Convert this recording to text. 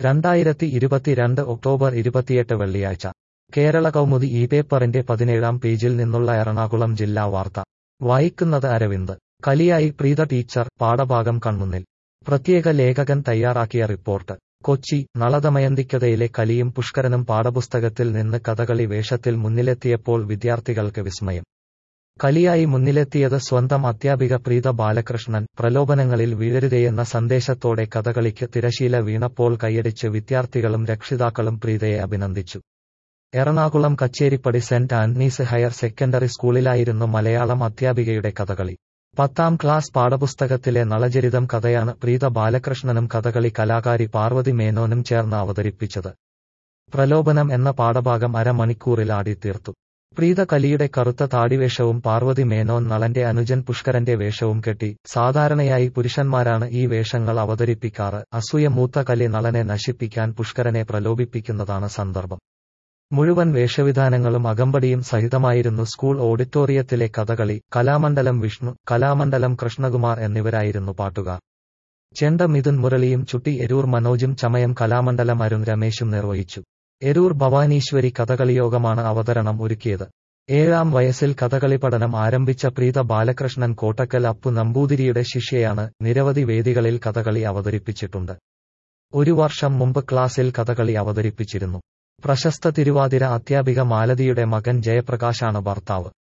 രണ്ടായിരത്തി ഇരുപത്തിരണ്ട് ഒക്ടോബർ ഇരുപത്തിയെട്ട് വെള്ളിയാഴ്ച കേരള കൗമുദി ഈ പേപ്പറിന്റെ പതിനേഴാം പേജിൽ നിന്നുള്ള എറണാകുളം ജില്ലാ വാർത്ത വായിക്കുന്നത് അരവിന്ദ് കലിയായി പ്രീത ടീച്ചർ പാഠഭാഗം കൺമുന്നിൽ പ്രത്യേക ലേഖകൻ തയ്യാറാക്കിയ റിപ്പോർട്ട് കൊച്ചി നളദമയന്തിക്കഥയിലെ കലിയും പുഷ്കരനും പാഠപുസ്തകത്തിൽ നിന്ന് കഥകളി വേഷത്തിൽ മുന്നിലെത്തിയപ്പോൾ വിദ്യാർത്ഥികൾക്ക് വിസ്മയം കലിയായി മുന്നിലെത്തിയത് സ്വന്തം അധ്യാപിക പ്രീത ബാലകൃഷ്ണൻ പ്രലോഭനങ്ങളിൽ വീഴരുതേയെന്ന സന്ദേശത്തോടെ കഥകളിക്ക് തിരശീല വീണപ്പോൾ കൈയടിച്ച് വിദ്യാർത്ഥികളും രക്ഷിതാക്കളും പ്രീതയെ അഭിനന്ദിച്ചു Ernakulam Kacheripady saint Antony's higher secondary സ്കൂളിലായിരുന്നു മലയാളം അധ്യാപികയുടെ കഥകളി പത്താം ക്ലാസ് പാഠപുസ്തകത്തിലെ നളചരിതം കഥയാണ് പ്രീത ബാലകൃഷ്ണനും കഥകളി കലാകാരി പാർവതി മേനോനും ചേർന്ന് അവതരിപ്പിച്ചത് പ്രലോഭനം എന്ന പാഠഭാഗം അരമണിക്കൂറിൽ ആടിത്തീർത്തു പ്രീത കലിയുടെ കറുത്ത താടിവേഷവും പാർവതി മേനോൻ നളന്റെ അനുജൻ പുഷ്കരന്റെ വേഷവും കെട്ടി സാധാരണയായി പുരുഷന്മാരാണ് ഈ വേഷങ്ങൾ അവതരിപ്പിക്കാറ് അസൂയ മൂത്ത കലി നളനെ നശിപ്പിക്കാൻ പുഷ്കരനെ പ്രലോഭിപ്പിക്കുന്നതാണ് സന്ദർഭം മുഴുവൻ വേഷവിധാനങ്ങളും അകമ്പടിയും സഹിതമായിരുന്നു സ്കൂൾ ഓഡിറ്റോറിയത്തിലെ കഥകളി കലാമണ്ഡലം വിഷ്ണു കലാമണ്ഡലം കൃഷ്ണകുമാർ എന്നിവരായിരുന്നു പാട്ടുകാർ ചെണ്ട മിഥുൻ മുരളിയും ചുട്ടി എരൂർ മനോജും ചമയം കലാമണ്ഡലം അരുൺ രമേശും നിർവഹിച്ചു എരൂർ ഭവാനീശ്വരി കഥകളിയോഗമാണ് അവതരണം ഒരുക്കിയത് ഏഴാം വയസ്സിൽ കഥകളി പഠനം ആരംഭിച്ച പ്രീത ബാലകൃഷ്ണൻ കോട്ടക്കൽ അപ്പു നമ്പൂതിരിയുടെ ശിഷ്യയാണ് നിരവധി വേദികളിൽ കഥകളി അവതരിപ്പിച്ചിട്ടുണ്ട് ഒരു വർഷം മുമ്പ് ക്ലാസ്സിൽ കഥകളി അവതരിപ്പിച്ചിരുന്നു പ്രശസ്ത തിരുവാതിര അധ്യാപിക മാലതിയുടെ മകൻ ജയപ്രകാശാണ് ഭർത്താവ്